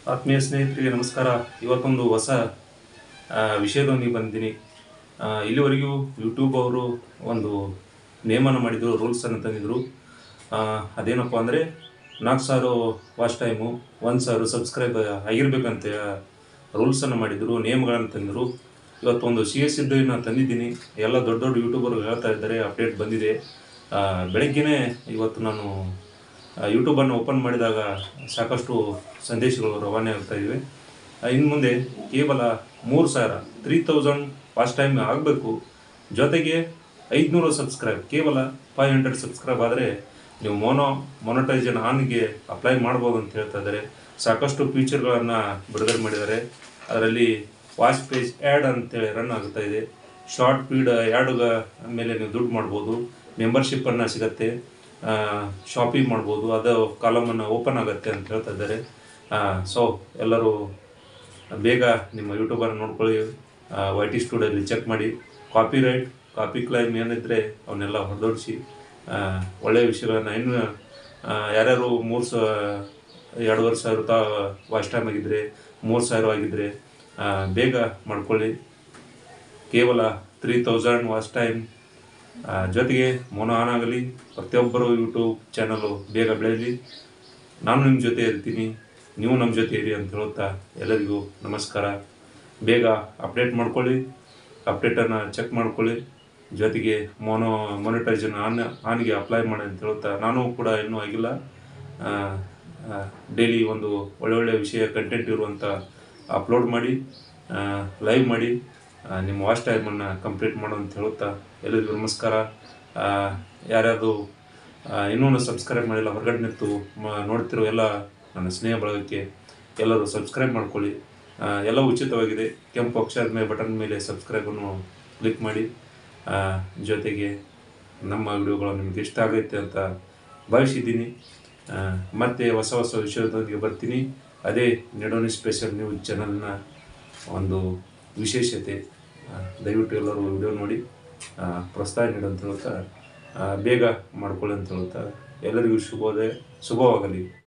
ಆತ್ಮೀಯ ಸ್ನೇಹಿತರಿಗೆ ನಮಸ್ಕಾರ ಇವತ್ತೊಂದು ಹೊಸ ಆ, ವಿಷಯದೊಂದಿಗೆ ಬಂದಿದ್ದೀನಿ ಆ, ಇಲ್ಲಿವರೆಗೂ ಯೂಟ್ಯೂಬ್ ಅವರು ಒಂದು ನೇಮನ ಮಾಡಿದರು ರೂಲ್ಸನ್ನು ತಂದಿದ್ರು ಆ, ಅದೇನಪ್ಪ ಅಂದರೆ ನಾಲ್ಕು ಸಾವಿರ ವಾಚ್ ಟೈಮು ಒಂದು ಸಾವಿರ ಸಬ್ಸ್ಕ್ರೈಬ್ ಆಗಿರ್ಬೇಕಂತ ರೂಲ್ಸನ್ನು ಮಾಡಿದರು ನೇಮಗಳನ್ನು ತಂದರು ಇವತ್ತೊಂದು ಸಿ ಎಸ್ ಇದ್ದನ್ನು ತಂದಿದ್ದೀನಿ ಎಲ್ಲ ದೊಡ್ಡ ದೊಡ್ಡ ಯೂಟ್ಯೂಬರ್ಗಳು ಹೇಳ್ತಾ ಇದ್ದಾರೆ ಅಪ್ಡೇಟ್ ಬಂದಿದೆ ಆ, ಬೆಳಗ್ಗೆನೇ ಇವತ್ತು ನಾನು ಯೂಟ್ಯೂಬನ್ನು ಓಪನ್ ಮಾಡಿದಾಗ ಸಾಕಷ್ಟು ಸಂದೇಶಗಳು ರವಾನೆ ಆಗ್ತಾ ಇವೆ ಇನ್ನು ಮುಂದೆ ಕೇವಲ ಮೂರು ಸಾವಿರ ತ್ರೀ ತೌಸಂಡ್ ಫಾಸ್ಟ್ ಟೈಮ್ ಆಗಬೇಕು ಜೊತೆಗೆ ಐದುನೂರು ಸಬ್ಸ್ಕ್ರೈಬ್ ಕೇವಲ ಫೈವ್ ಹಂಡ್ರೆಡ್ ಸಬ್ಸ್ಕ್ರೈಬ್ ಆದರೆ ನೀವು ಮೋನೋ ಮೊನಟೈಸನ್ ಆನ್ಗೆ ಅಪ್ಲೈ ಮಾಡ್ಬೋದು ಅಂತ ಹೇಳ್ತಾ ಇದ್ದಾರೆ ಸಾಕಷ್ಟು ಫೀಚರ್ಗಳನ್ನು ಬಿಡುಗಡೆ ಮಾಡಿದ್ದಾರೆ ಅದರಲ್ಲಿ ವಾಚ್ ಪೇಜ್ ಆ್ಯಡ್ ಅಂತೇಳಿ ರನ್ ಆಗ್ತಾ ಇದೆ ಶಾರ್ಟ್ ಫೀಡ್ ಆ್ಯಡ್ಗ ಮೇಲೆ ನೀವು ದುಡ್ಡು ಮಾಡ್ಬೋದು ಮೆಂಬರ್ಶಿಪ್ಪನ್ನು ಸಿಗತ್ತೆ ಶಾಪಿಂಗ್ ಮಾಡ್ಬೋದು ಅದು ಕಾಲಮನ್ನು ಓಪನ್ ಆಗುತ್ತೆ ಅಂತ ಹೇಳ್ತಾ ಇದ್ದಾರೆ ಸೊ ಎಲ್ಲರೂ ಬೇಗ ನಿಮ್ಮ ಯೂಟ್ಯೂಬನ್ನು ನೋಡ್ಕೊಳ್ಳಿ ವೈ ಟಿ ಸ್ಟುಡಿಯೋದಲ್ಲಿ ಚೆಕ್ ಮಾಡಿ ಕಾಪಿ ರೈಟ್ ಕಾಪಿ ಕ್ಲೈಮ್ ಏನಿದ್ರೆ ಅವನ್ನೆಲ್ಲ ಹೊರದೋಡಿಸಿ ಒಳ್ಳೆಯ ವಿಷಯಗಳನ್ನು ಇನ್ನು ಆ, ಯಾರ್ಯಾರು ಮೂರು ಸ ಎರಡೂವರೆ ಸಾವಿರ ತಾ ವಾಚ್ ಟೈಮ್ ಆಗಿದ್ದರೆ ಮೂರು ಸಾವಿರ ಆಗಿದ್ದರೆ ಆ, ಬೇಗ ಮಾಡ್ಕೊಳ್ಳಿ ಕೇವಲ ತ್ರೀ ತೌಸಂಡ್ ವಾಚ್ ಟೈಮ್ ಆ, ಜೊತೆಗೆ ಮೋನ ಆನ್ ಆಗಲಿ ಪ್ರತಿಯೊಬ್ಬರು ಯೂಟ್ಯೂಬ್ ಚಾನಲು ಬೇಗ ಬೆಳೆಯಲಿ ನಾನು ನಿಮ್ಮ ಜೊತೆ ಇರ್ತೀನಿ ನೀವು ನಮ್ಮ ಜೊತೆ ಇರಿ ಅಂತ ಹೇಳುತ್ತಾ ಎಲ್ಲರಿಗೂ ನಮಸ್ಕಾರ ಬೇಗ ಅಪ್ಡೇಟ್ ಮಾಡ್ಕೊಳ್ಳಿ ಅಪ್ಡೇಟನ್ನು ಚೆಕ್ ಮಾಡ್ಕೊಳ್ಳಿ ಜೊತೆಗೆ ಮೋನೋ ಮೊನಿಟೈಸನ್ ಆನ್ ಆನ್ಗೆ ಅಪ್ಲೈ ಮಾಡಿ ಅಂತ ಹೇಳುತ್ತಾ ನಾನು ಕೂಡ ಇನ್ನೂ ಆಗಿಲ್ಲ ಡೈಲಿ ಒಂದು ಒಳ್ಳೊಳ್ಳೆ ವಿಷಯ ಕಂಟೆಂಟ್ ಇರುವಂಥ ಅಪ್ಲೋಡ್ ಮಾಡಿ ಲೈವ್ ಮಾಡಿ ಆ, ನಿಮ್ಮ ವಾಚ್ ಟೈಮನ್ನು ಕಂಪ್ಲೀಟ್ ಮಾಡು ಅಂತ ಹೇಳುತ್ತಾ ಎಲ್ಲರಿಗೂ ನಮಸ್ಕಾರ ಆ, ಯಾರ್ಯಾರು ಆ, ಇನ್ನೂ ಸಬ್ಸ್ಕ್ರೈಬ್ ಮಾಡಿಲ್ಲ ಹೊರಗಡೆ ನಿಂತು ಮ- ನೋಡ್ತಿರೋ ಎಲ್ಲ ನನ್ನ ಸ್ನೇಹ ಬಳಗಕ್ಕೆ ಎಲ್ಲರೂ ಸಬ್ಸ್ಕ್ರೈಬ್ ಮಾಡ್ಕೊಳ್ಳಿ ಆ, ಎಲ್ಲ ಉಚಿತವಾಗಿದೆ ಕೆಂಪು ಅಕ್ಷರದ ಮೇಲೆ ಬಟನ್ ಮೇಲೆ ಸಬ್ಸ್ಕ್ರೈಬನ್ನು ಕ್ಲಿಕ್ ಮಾಡಿ ಆ, ಜೊತೆಗೆ ನಮ್ಮ ವಿಡಿಯೋಗಳು ನಿಮಗೆ ಇಷ್ಟ ಆಗೈತೆ ಅಂತ ಭಾವಿಸಿದ್ದೀನಿ ಆ, ಮತ್ತೆ ಹೊಸ ಹೊಸ ವಿಷಯದೊಂದಿಗೆ ಬರ್ತೀನಿ ಅದೇ ನೆಡೋನಿ ಸ್ಪೆಷಲ್ ನ್ಯೂಸ್ ಚಾನಲ್ನ ಒಂದು ವಿಶೇಷತೆ ಆ, ದಯವಿಟ್ಟು ಎಲ್ಲರೂ ವಿಡಿಯೋ ನೋಡಿ ಆ, ಪ್ರೋತ್ಸಾಹ ನೀಡು ಅಂತ ಹೇಳ್ತಾ ಆ, ಬೇಗ ಮಾಡ್ಕೊಳ್ಳಿ ಅಂತ ಹೇಳ್ತಾ ಎಲ್ಲರಿಗೂ ಶುಭೋದಯ ಶುಭವಾಗಲಿ